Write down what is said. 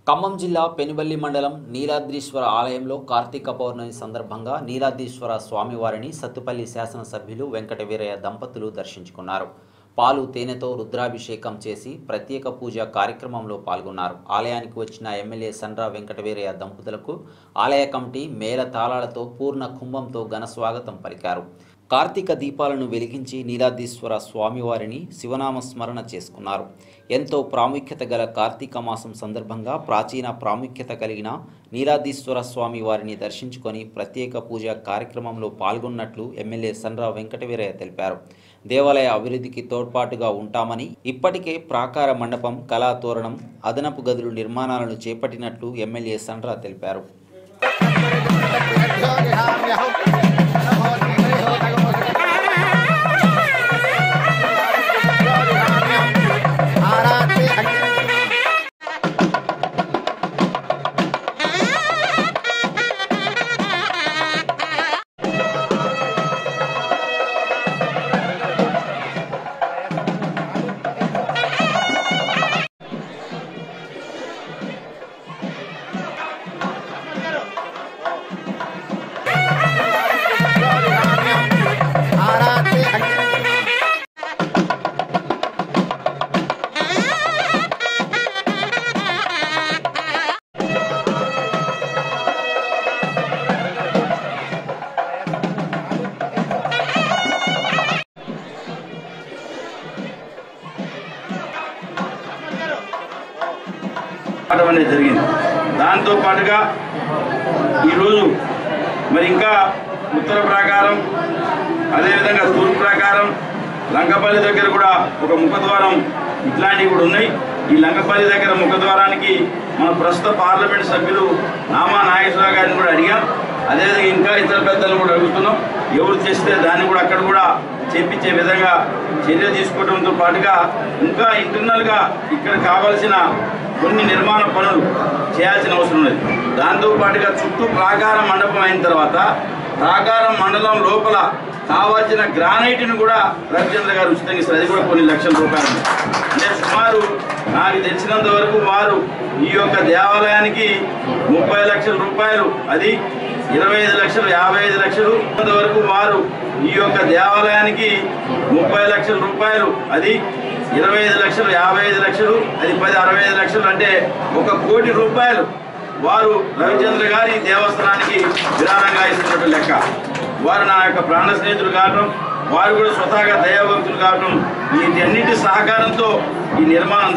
ఖమ్మం జిల్లా పెనుబల్లి మండలం నీలాద్రీశ్వర ఆలయంలో కార్తీక పౌర్ణమి సందర్భంగా నీలాద్రీశ్వర స్వామివారిని సత్తుపల్లి శాసనసభ్యులు వెంకట వీరయ్య దంపతులు దర్శించుకున్నారు పాలు తేనెతో రుద్రాభిషేకం చేసి ప్రత్యేక పూజ కార్యక్రమంలో పాల్గొన్నారు ఆలయానికి వచ్చిన ఎమ్మెల్యే సండ్రా వెంకటవీరయ్య దంపతులకు ఆలయ కమిటీ మేళ తాళాలతో పూర్ణ కుంభంతో ఘన స్వాగతం పలికారు కార్తీక దీపాలను వెలిగించి నీలాదీశ్వర స్వామివారిని శివనామ స్మరణ చేసుకున్నారు ఎంతో ప్రాముఖ్యత గల కార్తీక మాసం సందర్భంగా ప్రాచీన ప్రాముఖ్యత కలిగిన నీలాదీశ్వర స్వామి వారిని దర్శించుకొని ప్రత్యేక పూజ కార్యక్రమంలో పాల్గొన్నట్లు ఎమ్మెల్యే సండ్రా వెంకటవీరయ్య తెలిపారు దేవాలయ అభివృద్ధికి తోడ్పాటుగా ఉంటామని ఇప్పటికే ప్రాకార మండపం కళాతోరణం అదనపు గదులు నిర్మాణాలను చేపట్టినట్లు ఎమ్మెల్యే సండ్రా తెలిపారు ఆడడం అనేది జరిగింది దాంతో పాటుగా ఈరోజు మరి ఇంకా ఉత్తర ప్రాకారం అదేవిధంగా తూర్పు ప్రాకారం లంకపల్లి దగ్గర కూడా ఒక ముఖద్వారం ఇట్లాంటివి కూడా ఉన్నాయి ఈ లంకపల్లి దగ్గర ముఖద్వారానికి మన ప్రస్తుత పార్లమెంట్ సభ్యులు నామా నాగేశ్వరరావు గారిని కూడా అడిగాం అదేవిధంగా ఇంకా ఇతర పెద్దలను కూడా అడుగుతున్నాం ఎవరు చేస్తే దాన్ని కూడా అక్కడ కూడా చేపించే విధంగా చర్య తీసుకోవడంతో పాటుగా ఇంకా ఇంటర్నల్గా ఇక్కడ కావాల్సిన కొన్ని నిర్మాణ పనులు చేయాల్సిన అవసరం ఉన్నది దాంతో పాటుగా చుట్టూ ప్రాకార మండపం అయిన తర్వాత ప్రాకారం మండలం లోపల కావాల్సిన గ్రానైట్ను కూడా రవిచంద్ర గారు ఉచితంగా ఇస్తారు అది కూడా కొన్ని లక్షల రూపాయలు అంటే సుమారు నాకు తెలిసినంత వరకు వారు ఈ యొక్క దేవాలయానికి ముప్పై లక్షల రూపాయలు అది ఇరవై ఐదు లక్షలు యాభై ఐదు లక్షలు వరకు వారు ఈ యొక్క దేవాలయానికి ముప్పై లక్షల రూపాయలు అది ఇరవై ఐదు లక్షలు యాభై ఐదు లక్షలు అది పది అరవై ఐదు లక్షలు అంటే ఒక కోటి రూపాయలు వారు రవిచంద్ర గారి దేవస్థానానికి విరాళంగా ఇస్తున్నట్టు లెక్క వారు నా యొక్క ప్రాణ స్నేహితులు కావటం వారు కూడా స్వతహాగా దయాభక్తులు కావటం వీటన్నిటి సహకారంతో ఈ నిర్మాణం